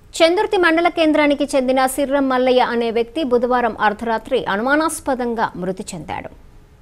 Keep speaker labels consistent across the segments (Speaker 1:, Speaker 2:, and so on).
Speaker 1: చందుర్తి మండల కేంద్రానికి చెందిన సిర్రం మల్లయ్య అనే వ్యక్తి బుధవారం అర్ధరాత్రి అనుమానాస్పదంగా మృతి చెందాడు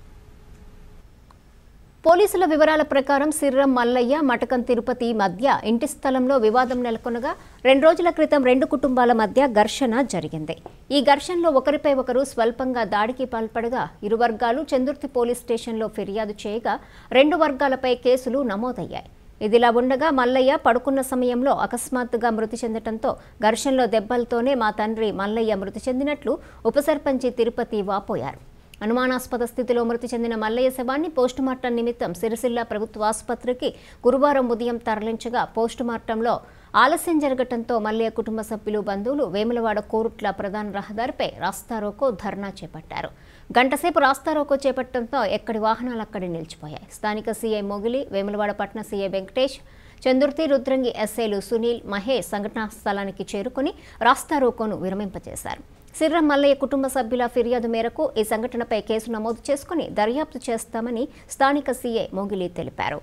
Speaker 1: పోలీసుల వివరాల ప్రకారం సిర్రం మల్లయ్య మటకం తిరుపతి మధ్య ఇంటి స్థలంలో వివాదం నెలకొనగా రెండు రోజుల క్రితం రెండు కుటుంబాల మధ్య ఘర్షణ జరిగింది ఈ ఘర్షణలో ఒకరిపై ఒకరు స్వల్పంగా దాడికి పాల్పడగా ఇరు వర్గాలు చందుర్తి పోలీస్ స్టేషన్లో ఫిర్యాదు చేయగా రెండు వర్గాలపై కేసులు నమోదయ్యాయి ఇదిలా ఉండగా మల్లయ్య పడుకున్న సమయంలో అకస్మాత్తుగా మృతి చెందటంతో ఘర్షణలో దెబ్బలతోనే మా తండ్రి మల్లయ్య మృతి చెందినట్లు ఉప సర్పంచి తిరుపతి వాపోయారు అనుమానాస్పద స్థితిలో మృతి చెందిన మల్లయ్య శవాన్ని పోస్టుమార్టం నిమిత్తం సిరిసిల్ల ప్రభుత్వ ఆసుపత్రికి గురువారం ఉదయం తరలించగా పోస్టుమార్టంలో ఆలస్యం జరగటంతో మల్లయ్య కుటుంబ సభ్యులు బంధువులు వేములవాడ కోరుట్ల ప్రధాన రహదారిపై రాస్తారోకో ధర్నా చేపట్టారు గంటసేపు రాస్తారోకో చేపట్టడంతో ఎక్కడి వాహనాలు అక్కడే నిలిచిపోయాయి స్థానిక సీఐ మొగిలి వేములవాడ పట్న సీఐ వెంకటేష్ చందుర్తి రుద్రంగి ఎస్ఐలు సునీల్ మహేష్ సంఘటనా స్థలానికి చేరుకుని రాస్తారోకోను విరమింపజేశారు సిర్రం మల్లయ్య కుటుంబ సభ్యుల ఫిర్యాదు మేరకు ఈ సంఘటనపై కేసు నమోదు చేసుకుని దర్యాప్తు చేస్తామని స్థానిక సీఐ మొగిలి తెలిపారు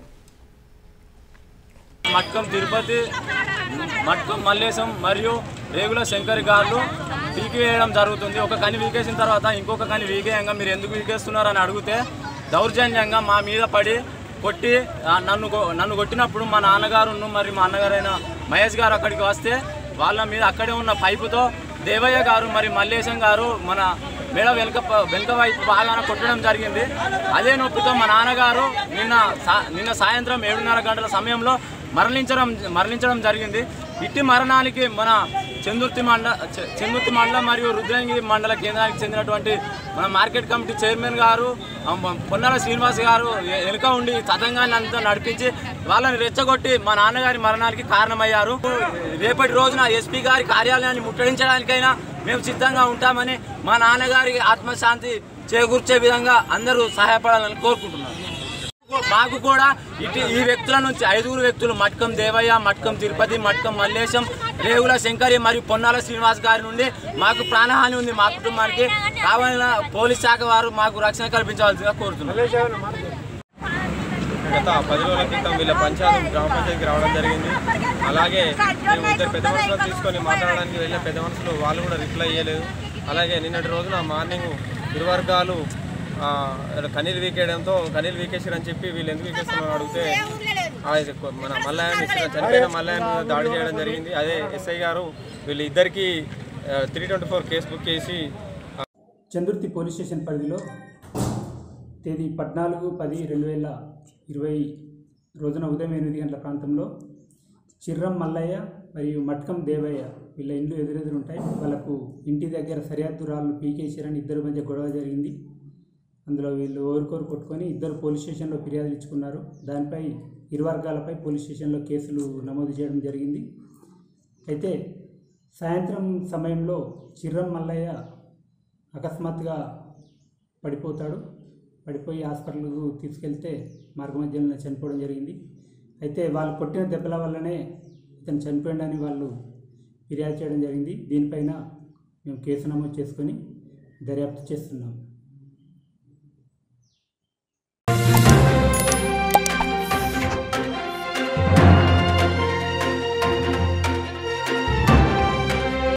Speaker 2: మట్కం తిరుపతి మట్కం మల్లేశం మరియు రేగుల శంకర్ గారు పీకి వేయడం జరుగుతుంది ఒక కని వీకేసిన తర్వాత ఇంకొక కని వీకేయంగా మీరు ఎందుకు వీకేస్తున్నారు అని అడిగితే దౌర్జన్యంగా మా మీద పడి కొట్టి ఆ, నన్ను కొ- నన్ను కొట్టినప్పుడు మా నాన్నగారు మరి మా అన్నగారైన మహేష్ గారు అక్కడికి వస్తే వాళ్ళ మీద అక్కడే ఉన్న పైపుతో దేవయ్య గారు మరి మల్లేశం గారు మన మేడ వెనుక ప- వెనుక వైపు బాగానే కొట్టడం జరిగింది అదే నొప్పితో మా నాన్నగారు నిన్న సా- నిన్న సాయంత్రం ఏడున్నర గంటల సమయంలో మరణించడం మరణించడం జరిగింది ఇట్టి మరణానికి మన చందుర్తి మండల చ- చందుర్తి మండలం మరియు రుద్రంగి మండల కేంద్రానికి చెందినటువంటి మన మార్కెట్ కమిటీ చైర్మన్ గారు ఆ, మ- పొన్నాల శ్రీనివాస్ గారు ఎ- వెనుక ఉండి తతంగాన్ని అంతా నడిపించి వాళ్ళని రెచ్చగొట్టి మా నాన్నగారి మరణానికి కారణమయ్యారు రేపటి రోజున ఎస్పీ గారి కార్యాలయాన్ని ముట్టడించడానికైనా మేము సిద్ధంగా ఉంటామని మా నాన్నగారి ఆత్మశాంతి చేకూర్చే విధంగా అందరూ సహాయపడాలని కోరుకుంటున్నాను మాకు కూడా ఇటు ఈ వ్యక్తుల నుంచి ఐదుగురు వ్యక్తులు మట్కం దేవయ్య మట్కం తిరుపతి మట్కం మల్లేశం రేగుల శంకరి మరియు పొన్నాల శ్రీనివాస్ గారి నుండి మాకు ప్రాణహాని ఉంది మా కుటుంబానికి కావాలన్న పోలీస్ శాఖ వారు మాకు రక్షణ కల్పించవలసిందిగా కోరుతున్నాను
Speaker 3: గత పది రోజుల క్రితం వీళ్ళ పంచాయతీ గ్రామ పంచాయతీకి రావడం జరిగింది అలాగే మేము ఇద్దరు పెద్ద మనుషులను తీసుకొని మాట్లాడడానికి వెళ్ళిన పెద్ద మనుషులు వాళ్ళు కూడా రిప్లై ఇవ్వలేదు అలాగే నిన్నటి రోజున మార్నింగ్ ఇరు వర్గాలు ఆ, కనీలు వీకేయడంతో కనీలు వీకేసారు అని చెప్పి వీళ్ళు ఎందుకు వీకేస్తున్నారని అడిగితే ఆ, ఇది కొ- మన మల్లయ్య మిశ్ర చనిపోయిన మల్లయ్య మీద దాడి చేయడం జరిగింది అదే ఎస్ఐ గారు వీళ్ళు ఇద్దరికి three twenty four case book చేసి
Speaker 4: చందుర్తి పోలీస్ స్టేషన్ పరిధిలో తేదీ పద్నాలుగు పది రెండు వేల ఇరవై రోజున ఉదయం ఎనిమిది గంటల ప్రాంతంలో చిర్రం మల్లయ్య మరియు మట్కం దేవయ్య వీళ్ళ ఇండ్లు ఎదురెదురు ఉంటాయి వాళ్ళకు ఇంటి దగ్గర సరిహద్దు రాళ్ళు పీకేసారని ఇద్దరి మధ్య గొడవ జరిగింది అందులో వీళ్ళు ఓరుకోరు కొట్టుకొని ఇద్దరు పోలీస్ స్టేషన్లో ఫిర్యాదులు ఇచ్చుకున్నారు దానిపై ఇరు వర్గాలపై పోలీస్ స్టేషన్లో కేసులు నమోదు చేయడం జరిగింది అయితే సాయంత్రం సమయంలో చిర్రం మల్లయ్య అకస్మాత్తుగా పడిపోతాడు పడిపోయి హాస్పిటల్కు తీసుకెళ్తే మార్గమధ్యంలో చనిపోవడం జరిగింది అయితే వాళ్ళు కొట్టిన దెబ్బల వల్లనే ఇతను చనిపోయాడని వాళ్ళు ఫిర్యాదు చేయడం జరిగింది దీనిపైన మేము కేసు నమోదు చేసుకొని దర్యాప్తు చేస్తున్నాం